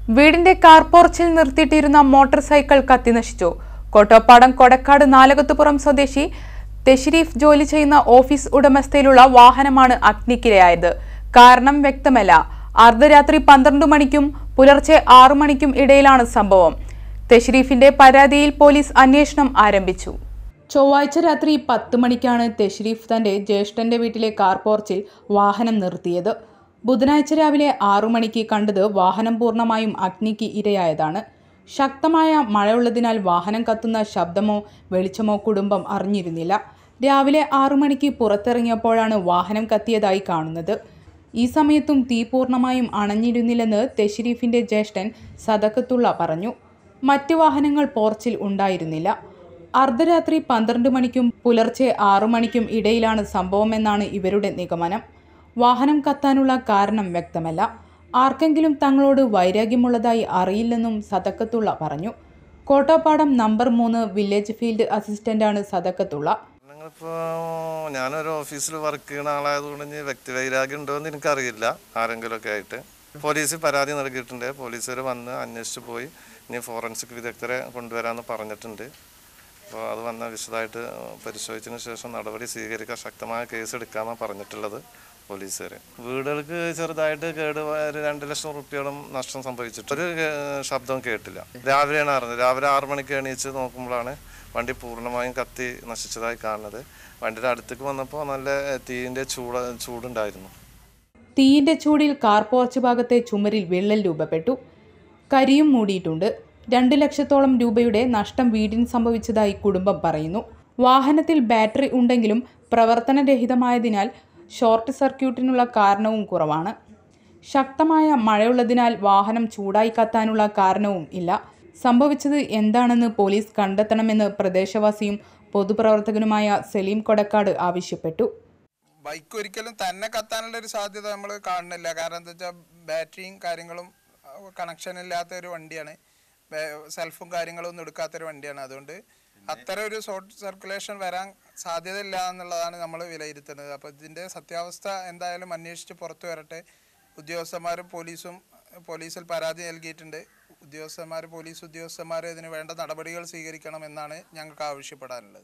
വീടിന്റെ കാർ പോർച്ചിൽ നിർത്തിയിട്ടിരുന്ന മോട്ടോർ സൈക്കിൾ കത്തിനശിച്ചു കോട്ടോപ്പാടം കൊടക്കാട് നാലകത്തുപുറം സ്വദേശി തെഷരീഫ് ജോലി ചെയ്യുന്ന ഓഫീസ് ഉടമസ്ഥയിലുള്ള വാഹനമാണ് അഗ്നിക്കിരയായത് കാരണം വ്യക്തമല്ല അർദ്ധരാത്രി പന്ത്രണ്ട് മണിക്കും പുലർച്ചെ ആറു മണിക്കും ഇടയിലാണ് സംഭവം തെഷരീഫിന്റെ പരാതിയിൽ പോലീസ് അന്വേഷണം ആരംഭിച്ചു ചൊവ്വാഴ്ച രാത്രി പത്ത് മണിക്കാണ് തെഷരീഫ് തന്റെ ജ്യേഷ്ഠന്റെ വീട്ടിലെ കാർ പോർച്ചിൽ വാഹനം നിർത്തിയത് ബുധനാഴ്ച രാവിലെ ആറു മണിക്ക് കണ്ടത് വാഹനം പൂർണ്ണമായും അഗ്നിക്ക് ഇരയായതാണ് ശക്തമായ മഴയുള്ളതിനാൽ വാഹനം കത്തുന്ന ശബ്ദമോ വെളിച്ചമോ കുടുംബം അറിഞ്ഞിരുന്നില്ല രാവിലെ ആറു മണിക്ക് പുറത്തിറങ്ങിയപ്പോഴാണ് വാഹനം കത്തിയതായി കാണുന്നത് ഈ സമയത്തും തീ പൂർണ്ണമായും അണഞ്ഞിരുന്നില്ലെന്ന് തെഷരീഫിന്റെ ജ്യേഷ്ഠൻ സദക്കത്തുള്ള പറഞ്ഞു മറ്റ് വാഹനങ്ങൾ പോർച്ചിൽ ഉണ്ടായിരുന്നില്ല അർദ്ധരാത്രി പന്ത്രണ്ട് മണിക്കും പുലർച്ചെ ആറു മണിക്കും ഇടയിലാണ് സംഭവമെന്നാണ് ഇവരുടെ നിഗമനം വാഹനം കത്താനുള്ള കാരണം വ്യക്തമല്ല ആർക്കെങ്കിലും തങ്ങളോട് വൈരാഗ്യമുള്ളതായി അറിയില്ലെന്നും സദക്കത്തുള്ള പറഞ്ഞു കോട്ടാപ്പാടം നമ്പർ മൂന്ന് വില്ലേജ് ഫീൽഡ് അസിസ്റ്റന്റാണ് സദക്കത്തുള്ള നിങ്ങളിപ്പോ ഞാനൊരു ഓഫീസിൽ വർക്ക് ചെയ്യുന്ന ആളായതുകൊണ്ട് ഇനി വ്യക്തിവൈരാഗ്യം ഉണ്ടോ എന്ന് എനിക്കറിയില്ല ആരെങ്കിലുമൊക്കെ ആയിട്ട് പോലീസിൽ പരാതി നൽകിയിട്ടുണ്ട് പോലീസുകാർ വന്ന് അന്വേഷിച്ച് പോയി ഇനി ഫോറൻസിക് വിദഗ്ധരെ കൊണ്ടുവരാമെന്ന് പറഞ്ഞിട്ടുണ്ട് അപ്പോൾ അത് വന്ന വിശദമായിട്ട് പരിശോധിച്ചതിന് ശേഷം നടപടി സ്വീകരിക്കാൻ ശക്തമായ കേസ് എടുക്കാമെന്നാണ് പറഞ്ഞിട്ടുള്ളത് പോലീസുകാർ വീടുകൾക്ക് ചെറുതായിട്ട് കേട് ഒരു രണ്ട് ലക്ഷം റുപ്യോളം നഷ്ടം സംഭവിച്ചിട്ട് ഒരു ഏഹ്, ശബ്ദവും കേട്ടില്ല രാവിലെയാണ് അറിഞ്ഞത് രാവിലെ ആറ് മണിക്ക് എണീച്ച് നോക്കുമ്പോഴാണ് വണ്ടി പൂർണ്ണമായും കത്തി നശിച്ചതായി കാണുന്നത് വണ്ടിയുടെ അടുത്തേക്ക് വന്നപ്പോൾ നല്ല തീയിൻ്റെ ചൂട് ചൂടുണ്ടായിരുന്നു തീയിന്റെ ചൂടിൽ കാർ പോർച്ച് ഭാഗത്തെ ചുമരിൽ വിള്ളൽ രൂപപ്പെട്ടു കരിയും മൂടിയിട്ടുണ്ട് രണ്ട് ലക്ഷത്തോളം രൂപയുടെ നഷ്ടം വീടിന് സംഭവിച്ചതായി കുടുംബം പറയുന്നു വാഹനത്തിൽ ബാറ്ററി ഉണ്ടെങ്കിലും പ്രവർത്തനരഹിതമായതിനാൽ ഷോർട്ട് സർക്യൂട്ടിനുള്ള കാരണവും കുറവാണ് ശക്തമായ മഴയുള്ളതിനാൽ വാഹനം ചൂടായി കത്താനുള്ള കാരണവും ഇല്ല സംഭവിച്ചത് എന്താണെന്ന് പോലീസ് കണ്ടെത്തണമെന്ന് പ്രദേശവാസിയും പൊതുപ്രവർത്തകനുമായ സലീം കൊടക്കാട് ആവശ്യപ്പെട്ടു ബൈക്ക് ഒരിക്കലും തന്നെ കത്താനുള്ള ഒരു സാധ്യത നമ്മൾ കാണുന്നില്ല കാരണം എന്താ വെച്ചാൽ ബാറ്ററിയും കാര്യങ്ങളും കണക്ഷൻ ഇല്ലാത്ത ഒരു വണ്ടിയാണ് ബേ- സെൽഫും കാര്യങ്ങളും ഒന്നും എടുക്കാത്തൊരു വണ്ടിയാണ് അതുകൊണ്ട് അത്തരം ഒരു ഷോർട്ട് സർക്കുലേഷൻ വരാൻ സാധ്യതയില്ല എന്നുള്ളതാണ് നമ്മൾ വിലയിരുത്തുന്നത് അപ്പോൾ ഇതിൻ്റെ സത്യാവസ്ഥ എന്തായാലും അന്വേഷിച്ച് പുറത്തു വരട്ടെ ഉദ്യോഗസ്ഥന്മാരും പോലീസും പോലീസിൽ പരാതി നൽകിയിട്ടുണ്ട് ഉദ്യോഗസ്ഥന്മാർ പോലീസ് ഉദ്യോഗസ്ഥന്മാർ ഇതിന് വേണ്ട നടപടികൾ സ്വീകരിക്കണം എന്നാണ് ഞങ്ങൾക്ക് ആവശ്യപ്പെടാനുള്ളത്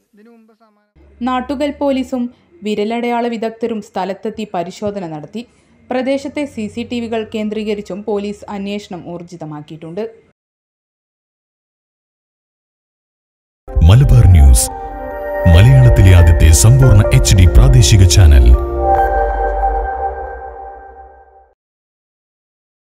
നാട്ടുകൽ പോലീസും വിരലടയാള വിദഗ്ധരും സ്ഥലത്തെത്തി പരിശോധന നടത്തി പ്രദേശത്തെ സി സി ടി വികൾ കേന്ദ്രീകരിച്ചും പോലീസ് അന്വേഷണം ഊർജിതമാക്കിയിട്ടുണ്ട് മലബാർ ന്യൂസ് മലയാളത്തിലെ ആദ്യത്തെ സമ്പൂർണ്ണ എച്ച് ഡി പ്രാദേശിക ചാനൽ